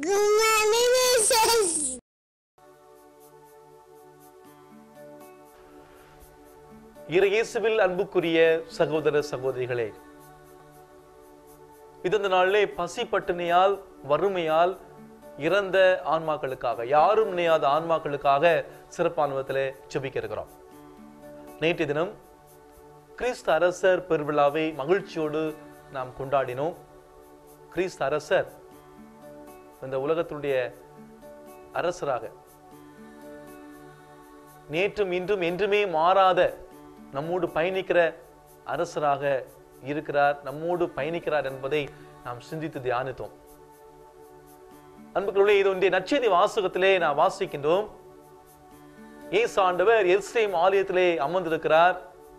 Mommy says. இறை இயேசுவில் அன்புக்குரிய சகோதர சகோதரிகளே இது இந்த நாளிலே பசி பட்டினியால் வறுமையால் இறந்த ஆன்மாக்களுக்காக யாரும் நினையாத ஆன்மாக்களுக்காக சிறப்பான விதத்திலே ஜெபிக்க இருக்கிறோம் நேற்று தினம் கிறிஸ்து அரசர் பெருவிழாவை மகிழ்ச்சியோடு நாம் கொண்டாடினோம் கிறிஸ்து அரசர் இந்த உலகத்தினுடைய அரசராக நேற்றும் இன்றும் என்றுமே மாறாத நம்மோடு பயணிக்கிற அரசராக இருக்கிறார் நம்மோடு பயணிக்கிறார் என்பதை நாம் சிந்தித்து தியானித்தோம் அன்புக்குள்ளே இது ஒன்றிய நற்செய்தி வாசகத்திலே நாம் வாசிக்கின்றோம் இயேசு ஆண்டவர் எருசலேம் ஆலயத்திலே அமர்ந்திருக்கிறார்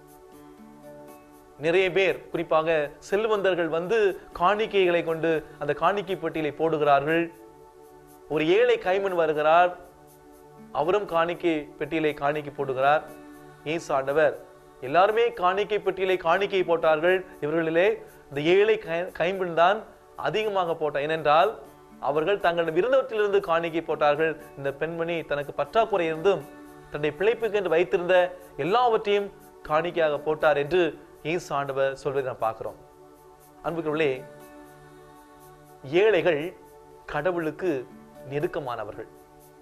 நிறைய பேர் குறிப்பாக செல்வந்தர்கள் வந்து காணிக்கைகளை கொண்டு அந்த காணிக்கை பெட்டியிலே போடுகிறார்கள் ஒரு ஏழை கைமன் வருகிறார் அவரும் காணிக்கை பெட்டியிலே காணிக்கை போடுகிறார் இயேசு ஆண்டவர் எல்லாருமே காணிக்கை பெட்டியிலே காணிக்கை போட்டார்கள் இவர்களிலே இந்த ஏழை கை- கைம்பெண் தான் அதிகமாக போட்டார் ஏனென்றால் அவர்கள் தங்கள் விருந்தவற்றிலிருந்து காணிக்கை போட்டார்கள் இந்த பெண்மணி தனக்கு பற்றாக்குறை இருந்தும் தன்னுடைய பிழைப்புக்கு என்று வைத்திருந்த எல்லாவற்றையும் காணிக்கையாக போட்டார் என்று இயேசு ஆண்டவர் சொல்வதை நாம் பார்க்கிறோம் அன்புக்குள்ளே ஏழைகள் கடவுளுக்கு நெருக்கமானவர்கள்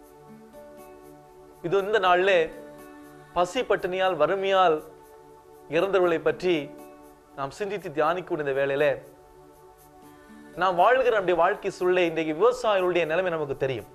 இது இந்த நாள்ல பசி பட்டினியால் வறுமையால் இறந்தவர்களை பற்றி நாம் சிந்தித்து தியானிக்கூடிய இந்த வேளையில நாம் வாழ்கிற நம்முடைய வாழ்க்கை சூழலை இன்றைக்கு விவசாயிகளுடைய நிலைமை நமக்கு தெரியும்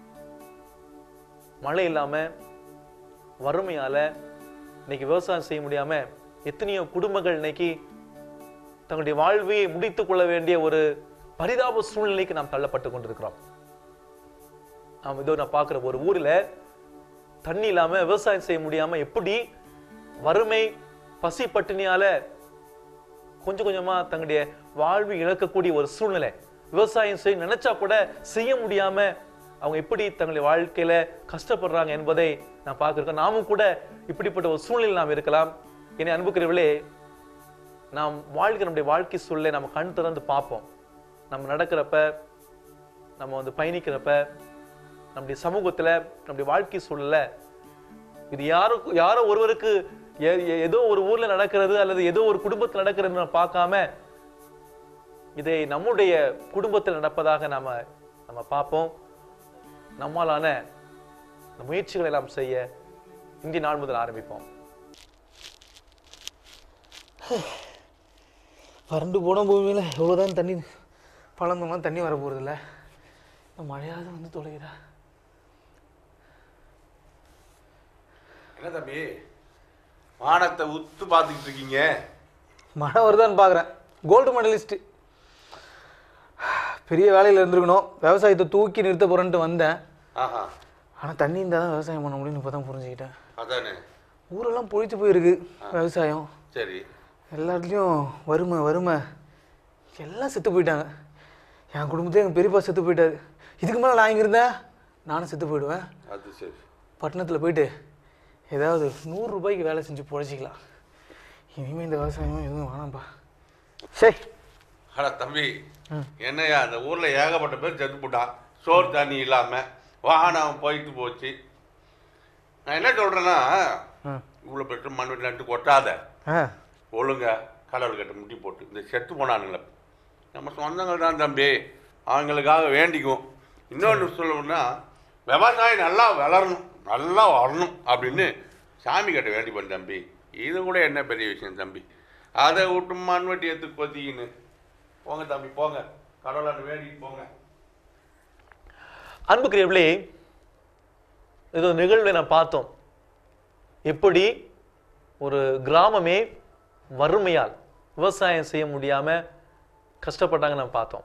மழை இல்லாம வறுமையால இன்னைக்கு விவசாயம் செய்ய முடியாம எத்தனையோ குடும்பங்கள் இன்னைக்கு தங்களுடைய வாழ்வையை முடித்துக் கொள்ள வேண்டிய ஒரு பரிதாப சூழ்நிலைக்கு நாம் தள்ளப்பட்டு கொண்டிருக்கிறோம் நாம் இதோ நான் பார்க்கிற ஒரு ஊர்ல தண்ணி இல்லாம விவசாயம் செய்ய முடியாம எப்படி வறுமை பசி பட்டினியால கொஞ்சம் கொஞ்சமா தங்களுடைய வாழ்வு இழக்கக்கூடிய ஒரு சூழ்நிலை விவசாயம் செய்ய நினைச்சா கூட செய்ய முடியாம அவங்க எப்படி தங்களுடைய வாழ்க்கையில கஷ்டப்படுறாங்க என்பதை நான் பார்க்கிறோம் நாமும் கூட இப்படிப்பட்ட ஒரு சூழ்நிலை நாம் இருக்கலாம் என்னை அன்புக்குரியவர்களே நாம் வாழ்கிற நம்முடைய வாழ்க்கை சூழலை நம்ம கண் திறந்து பார்ப்போம் நம்ம நடக்கிறப்ப நம்ம வந்து பயணிக்கிறப்ப நம்முடைய சமூகத்துல நம்முடைய வாழ்க்கை சூழல்ல இது யாரும் யாரோ ஒருவருக்கு எ- எ- ஏதோ ஒரு ஊர்ல நடக்கிறது அல்லது ஏதோ ஒரு குடும்பத்தில் நடக்கிறதுன்னு நம்ம பார்க்காம இதை நம்முடைய குடும்பத்தில் நடப்பதாக நாம நம்ம பார்ப்போம் நம்மாலான இந்த முயற்சிகளை எல்லாம் செய்ய இன்றைய நாள் முதல் ஆரம்பிப்போம் வறண்டு போன பூமியில் எவ்வளோதான் தண்ணி பழந்தோம்னா தண்ணி வர போகிறதில்ல மழையாவது வந்து தொலைகிறா என்ன தம்பி வானத்தை உத்து பார்த்துக்கிட்டு இருக்கீங்க மழை வருதான்னு பார்க்குறேன் கோல்டு மெடலிஸ்ட்டு பெரிய வேலையில் இருந்திருக்கணும் விவசாயத்தை தூக்கி நிறுத்த போகிறேன்ட்டு வந்தேன் ஆஹா ஆனால் தண்ணி இருந்தால் தான் விவசாயம் பண்ண முடியும்னு இப்போ தான் புரிஞ்சுக்கிட்டேன் அதானே ஊரெல்லாம் பொழிச்சு போயிருக்கு விவசாயம் சரி எல்லா இடத்துலையும் வறுமை வறுமை எல்லாம் செத்து போயிட்டாங்க என் குடும்பத்தையும் எங்கள் பெரியப்பா செத்து போயிட்டாரு இதுக்கு மேலே நான் இங்கே இருந்தேன் நானும் செத்து போயிடுவேன் அது சரி பட்டணத்தில் போயிட்டு ஏதாவது நூறு ரூபாய்க்கு வேலை செஞ்சு பொழைச்சிக்கலாம் இனிமேல் இந்த விவசாயம் எதுவும் வேணாம்ப்பா சரி அட தம்பி என்னய்யா அந்த ஊர்ல ஏகப்பட்ட பேர் செத்து போட்டான் சோறு தண்ணி இல்லாம வாகனம் போயிட்டு போச்சு நான் என்ன சொல்றேன்னா ம் இவ்வளோ பெற்று மண் வீட்டில் நட்டு கொட்டாத ஆ ஒழுங்கா கடவுள்கிட்ட முட்டி போட்டு இந்த செத்து போனானுங்களே நம்ம சொந்தங்கள் தான் தம்பி அவங்களுக்காக வேண்டிக்குவோம் இன்னொன்று சொல்லணும்னா விவசாயம் நல்லா வளரணும் நல்லா வரணும் அப்படின்னு சாமி கிட்ட வேண்டிப்பேன் தம்பி இது கூட என்ன பெரிய விஷயம் தம்பி அதை விட்டு மண்வெட்டி எடுத்து கொத்திக்கின்னு போங்க தம்பி போங்க கடவுளாண்டு வேண்டிட்டு போங்க அன்புக்குரியவர்களே இது ஒரு நிகழ்வை நான் பார்த்தோம் எப்படி ஒரு கிராமமே வறுமையால் விவசாயம் செய்ய முடியாம கஷ்டப்பட்டாங்க நம்ம பார்த்தோம்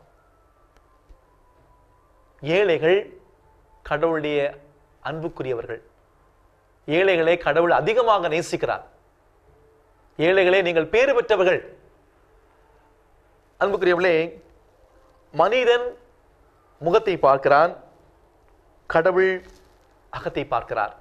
ஏழைகள் கடவுளுடைய அன்புக்குரியவர்கள் ஏழைகளை கடவுள் அதிகமாக நேசிக்கிறார் ஏழைகளே நீங்கள் பேறு பெற்றவர்கள் அன்புக்குரியவர்களே மனிதன் முகத்தை பார்க்கிறான் கடவுள் அகத்தை பார்க்கிறார்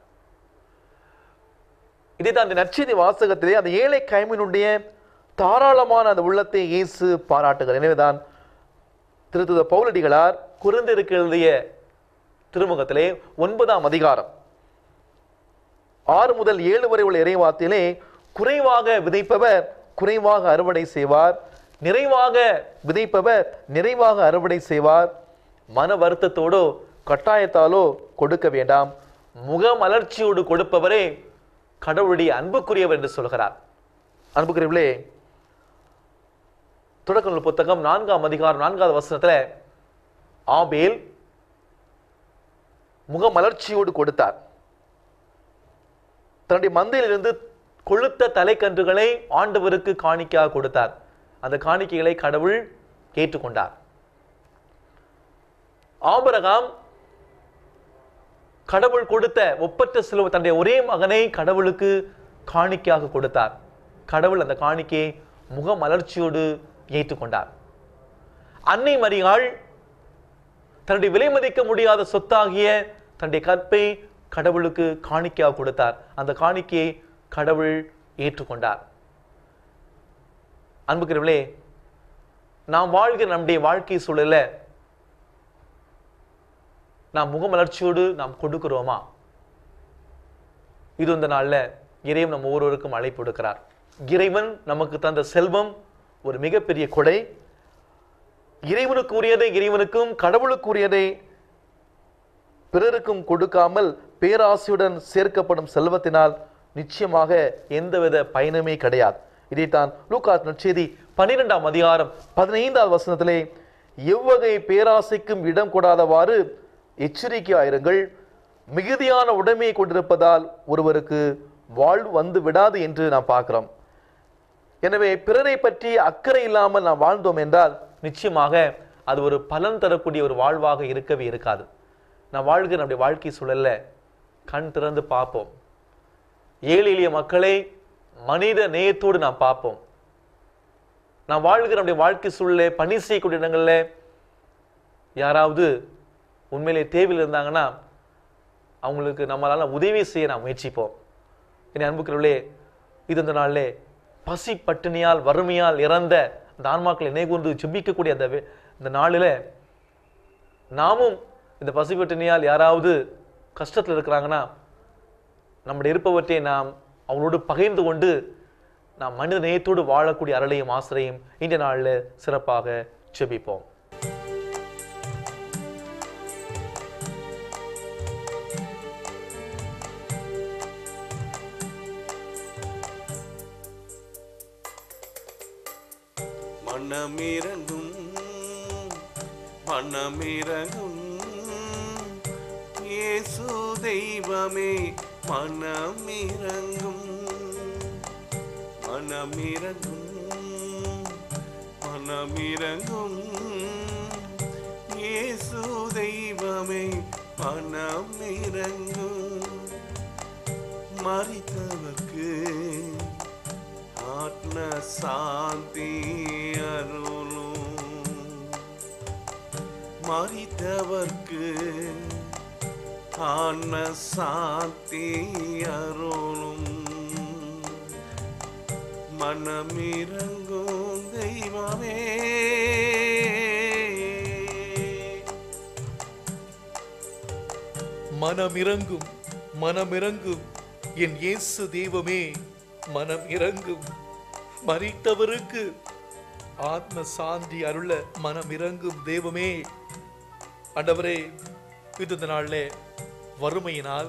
இதைதான் அந்த நற்செய்தி வாசகத்திலே அந்த ஏழை கைமினுடைய தாராளமான அந்த உள்ளத்தை இயேசு பாராட்டுகிறார் எனவேதான் திருத்துத பவுலடிகளார் குறைந்திருக்கு எழுதிய திருமுகத்திலே ஒன்பதாம் அதிகாரம் ஆறு முதல் ஏழு வரை உள்ள இறைவாத்திலே குறைவாக விதைப்பவர் குறைவாக அறுவடை செய்வார் நிறைவாக விதைப்பவர் நிறைவாக அறுவடை செய்வார் மன வருத்தத்தோடோ கட்டாயத்தாலோ கொடுக்க வேண்டாம் முகமலர்ச்சியோடு கொடுப்பவரே கடவுளுடைய அன்புக்குரியவர் என்று சொல்கிறார் அன்புக்குரியவர்களே தொடக்க நூல் புத்தகம் நான்காம் அதிகாரம் நான்காவது வசனத்துல ஆபேல் முகமலர்ச்சியோடு கொடுத்தார் தன்னுடைய மந்தையிலிருந்து கொழுத்த தலைக்கன்றுகளை ஆண்டவருக்கு காணிக்கையாக கொடுத்தார் அந்த காணிக்கைகளை கடவுள் ஏற்றுக்கொண்டார் ஆபரகாம் கடவுள் கொடுத்த ஒப்பற்ற சிலுவை தன்னுடைய ஒரே மகனை கடவுளுக்கு காணிக்கையாக கொடுத்தார் கடவுள் அந்த காணிக்கையை முகமலர்ச்சியோடு ஏற்றுக்கொண்டார் அன்னை மரியாள் தன்னுடைய விலை மதிக்க முடியாத சொத்தாகிய தன்னுடைய கற்பை கடவுளுக்கு காணிக்கையாக கொடுத்தார் அந்த காணிக்கையை கடவுள் ஏற்றுக்கொண்டார் அன்புக்கிறவர்களே நாம் வாழ்கிற நம்முடைய வாழ்க்கை சூழல நாம் முகமலர்ச்சியோடு நாம் கொடுக்கிறோமா இது இந்த நாள்ல இறைவன் நம்ம ஒவ்வொருவருக்கும் அழைப்பு கொடுக்கிறார் இறைவன் நமக்கு தந்த செல்வம் ஒரு மிகப்பெரிய கொடை இறைவனுக்கு உரியதை இறைவனுக்கும் கடவுளுக்குரியதை பிறருக்கும் கொடுக்காமல் பேராசையுடன் சேர்க்கப்படும் செல்வத்தினால் நிச்சயமாக எந்தவித பயனுமே கிடையாது இதைத்தான் லூகாஸ் நற்செய்தி பன்னிரெண்டாம் அதிகாரம் பதினைந்தாவது வசனத்திலே எவ்வகை பேராசைக்கும் இடம் கொடாதவாறு எச்சரிக்கையாயிருங்கள் மிகுதியான உடைமையை கொண்டிருப்பதால் ஒருவருக்கு வாழ்வு வந்து விடாது என்று நாம் பார்க்கிறோம் எனவே பிறரை பற்றி அக்கறை இல்லாமல் நாம் வாழ்ந்தோம் என்றால் நிச்சயமாக அது ஒரு பலன் தரக்கூடிய ஒரு வாழ்வாக இருக்கவே இருக்காது நான் வாழ்கிற நம்முடைய வாழ்க்கை சூழல்ல கண் திறந்து பார்ப்போம் ஏழை எளிய மக்களை மனித நேயத்தோடு நாம் பார்ப்போம் நாம் வாழ்கிற நம்முடைய வாழ்க்கை சூழலை பணி செய்யக்கூடிய இடங்கள்ல யாராவது உண்மையிலே தேவையில் இருந்தாங்கன்னா அவங்களுக்கு நம்மளால உதவி செய்ய நாம் முயற்சிப்போம் என் அன்புக்குள்ளே இது இந்த நாளிலே பசி பட்டினியால் வறுமையால் இறந்த அந்த ஆன்மாக்களை நினைகூர்ந்து ஜெபிக்கக்கூடிய அந்த வே- இந்த நாளில் நாமும் இந்த பசி பட்டினியால் யாராவது கஷ்டத்தில் இருக்கிறாங்கன்னா நம்முடைய இருப்பவற்றை நாம் அவங்களோடு பகிர்ந்து கொண்டு நாம் மனித நேயத்தோடு வாழக்கூடிய அருளையும் ஆசிரையும் இந்த நாளில் சிறப்பாக ஜெபிப்போம் மனமிரங்கும் மனமிரங்கும் இயேசு தெய்வமே மனமிரங்கும் மனமிரங்கும் மனமிரங்கும் இயேசு தெய்வமே மனமிரங்கும் மறித்தவர்க்கு ஆத்ம சாந்தி அருளும் மறித்தவர்க்கு ஆன்ம சாந்தி அருளும் மனமிரங்கும் தெய்வமே மனமிரங்கும் மனமிரங்கும் என் இயேசு தெய்வமே மனம் இறங்கும் மறித்தவருக்கு ஆத்ம சாந்தி அருள மனம் இறங்கும் தெய்வமே ஆண்டவரே இது இந்த நாள்ல வறுமையினால்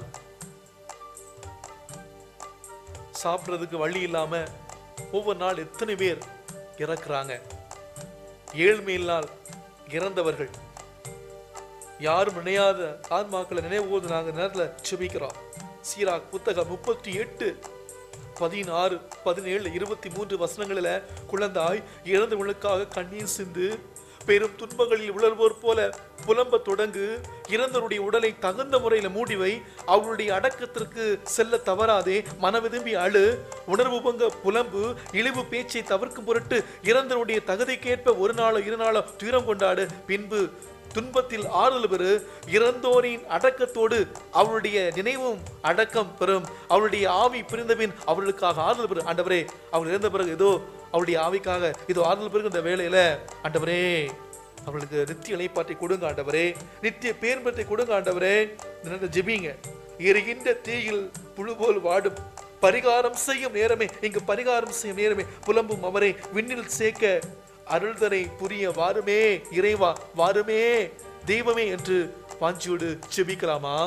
சாப்பிட்றதுக்கு வழி இல்லாம ஒவ்வொரு நாள் எத்தனை பேர் இறக்குறாங்க ஏழ்மையினால் இறந்தவர்கள் யாரும் நினையாத ஆன்மாக்களை நினைவுபோது நாங்கள் நேரத்தில் சுபிக்கிறோம் சீராக் புத்தகம் முப்பத்தி எட்டு பதினாறு பதினேழு இருபத்தி மூன்று வசனங்களில் குழந்தாய் இறந்தவர்களுக்காக கண்ணீர் சிந்து பெரும் துன்பங்களில் உழல்வோர் போல புலம்ப தொடங்கு இறந்தவருடைய உடலை தகுந்த முறையில் மூடி வை அவருடைய அடக்கத்திற்கு செல்ல தவறாதே மனவிரும்பி அழு உணர்வு பொங்க புலம்பு இழிவு பேச்சை தவிர்க்கும் பொருட்டு இறந்தவருடைய தகுதிக்கேற்ப ஒரு நாளோ இரு நாளோ துயரம் கொண்டாடு பின்பு துன்பத்தில் ஆறுதல் பெறு இறந்தோரின் அடக்கத்தோடு அவருடைய நினைவும் அடக்கம் பெறும் அவருடைய ஆவி பிரிந்தபின் அவர்களுக்காக ஆறுதல் பெறு ஆண்டவரே அவர் இறந்த பிறகு ஏதோ அவருடைய ஆவிக்காக இதோ ஆறுதல் பெறுகின்ற வேளையில ஆண்டவரே அவளுக்கு நித்திய இலைப்பாற்றி கொடுங்க ஆண்டவரே நித்திய பேர்பத்தை கொடுங்க ஆண்டவரே இந்த நேரத்துல ஜெபிங்க எரிகின்ற தீயில் புழு போல் வாடும் பரிகாரம் செய்யும் நேரமே இங்கு பரிகாரம் செய்யும் நேரமே புலம்பும் அவரை விண்ணில் சேர்க்க அருள்தனை புரிய வாருமே இறைவா வாருமே தெய்வமே என்று வாஞ்சியோடு ஜெபிக்கலாமா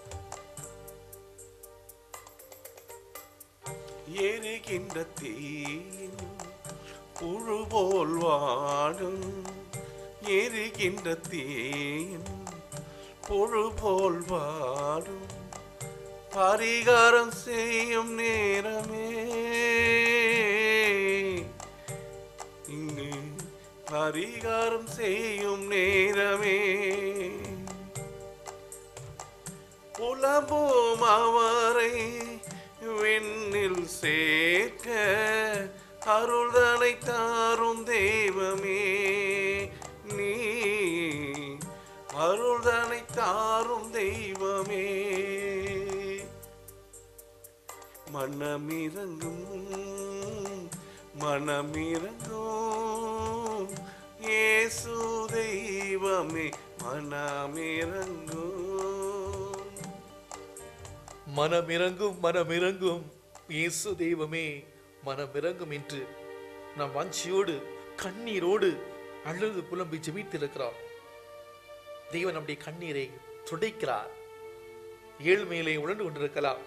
எரிகின்ற தீயின் புழு போல் வாடும் எரிகின்ற தீயின் புழு போல் வாடும் பரிகாரம் செய்யும் நேரமே இங்கு பரிகாரம் செய்யும் நேரமே புலம்பும் அவரை விண்ணில் சேர்க்க அருள்தனை தாரும் தெய்வமே நீ அருள்தனை தாரும் தெய்வமே மனமிறங்கும் மனமிறங்கும் இயேசு தெய்வமே மனமிறங்கும் மனமிறங்கும் மனமிறங்கும் இயேசு தெய்வமே மனமிறங்கும் என்று நாம் வாஞ்சியோடு கண்ணீரோடு அழுது புலம்பி ஜெபித்திருக்கிறார் தெய்வன் நம்முடைய கண்ணீரை துடைக்கிறார் ஏழ்மையிலே உழண்டு கொண்டிருக்கலாம்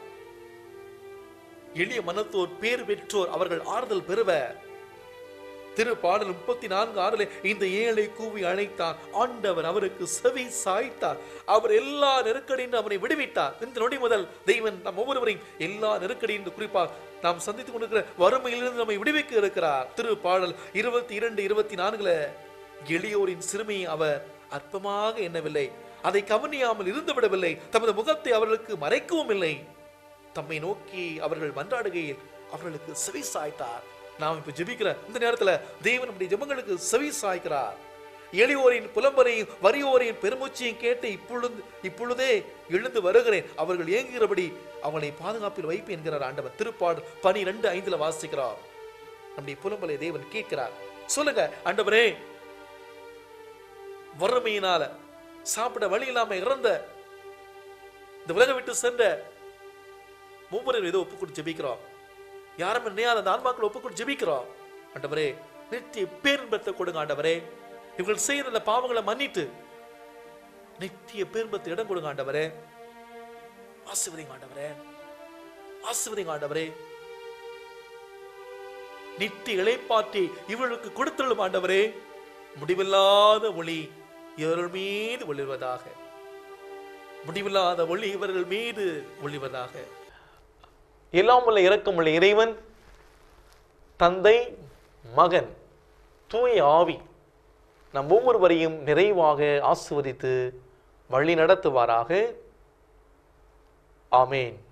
எளிய மனத்தோர் பேர் பெற்றோர் அவர்கள் ஆறுதல் பெறுவர் திரு பாடல் முப்பத்தி நான்கு ஆறிலே இந்த ஏழை கூவி அழைத்தார் ஆண்டவர் அவருக்கு செவி சாய்த்தார் அவர் எல்லா நெருக்கடியிலும் அவனை விடுவித்தார் இந்த நொடி முதல் தெய்வன் நம் ஒவ்வொருவரையும் எல்லா நெருக்கடியின் குறிப்பாக நாம் சந்தித்துக் கொண்டிருக்கிற வறுமையிலிருந்து நம்மை விடுவிக்க இருக்கிறார் திரு பாடல் இருபத்தி இரண்டு இருபத்தி நான்குல எளியோரின் சிறுமியை அவர் அற்பமாக எண்ணவில்லை அதை கவனியாமல் இருந்து விடவில்லை தமது முகத்தை அவர்களுக்கு மறைக்கவும் இல்லை தம்மை நோக்கி அவர்கள் மன்றாடுகையில் அவர்களுக்கு செவி சாய்த்தார் நாம் இப்ப ஜெபிக்கிற இந்த நேரத்துல தேவன் நம்முடைய ஜெபங்களுக்கு செவி சாய்க்கிறார் எளியோரின் புலம்பரையும் வறியோரின் பெருமூச்சையும் கேட்டு இப்பொழுது இப்பொழுதே எழுந்து வருகிறேன் அவர்கள் ஏங்குகிறபடி அவனை பாதுகாப்பில் வைப்பு என்கிறார் ஆண்டவர் திருப்பாடு பனிரெண்டு ஐந்துல வாசிக்கிறார் நம்முடைய புலம்பலை தேவன் கேட்கிறார் சொல்லுங்க ஆண்டவரே வறுமையினால சாப்பிட வழி இல்லாம இறந்த இந்த உலகம் விட்டு சென்ற மூவரும் ஏதோ ஒப்பு கொடுத்து ஜெபிக்கிறோம் யாரும் நினையாத அந்த ஆன்மாக்கள் ஒப்பு கொடுத்து ஜெபிக்கிறோம் ஆண்டவரே நித்திய பேரின்பத்தை கொடுங்க ஆண்டவரே இவர்கள் செய்யற அந்த பாவங்களை மன்னிட்டு நித்திய பேரின்பத்தை இடம் கொடுங்க ஆண்டவரே ஆசிர்வதிங்க ஆண்டவரே ஆசிர்வதிங்க ஆண்டவரே நித்திய இளைப்பாற்றி இவர்களுக்கு கொடுத்துள்ளும் ஆண்டவரே முடிவில்லாத ஒளி இவர்கள் மீது ஒளிர்வதாக முடிவில்லாத ஒளி இவர்கள் மீது ஒளிவதாக எல்லாம் உள்ள இரக்கமுள்ள இறைவன் தந்தை மகன் தூய ஆவி நம் ஒவ்வொருவரையும் நிறைவாக ஆசிர்வதித்து வழி நடத்துவாராக ஆமேன்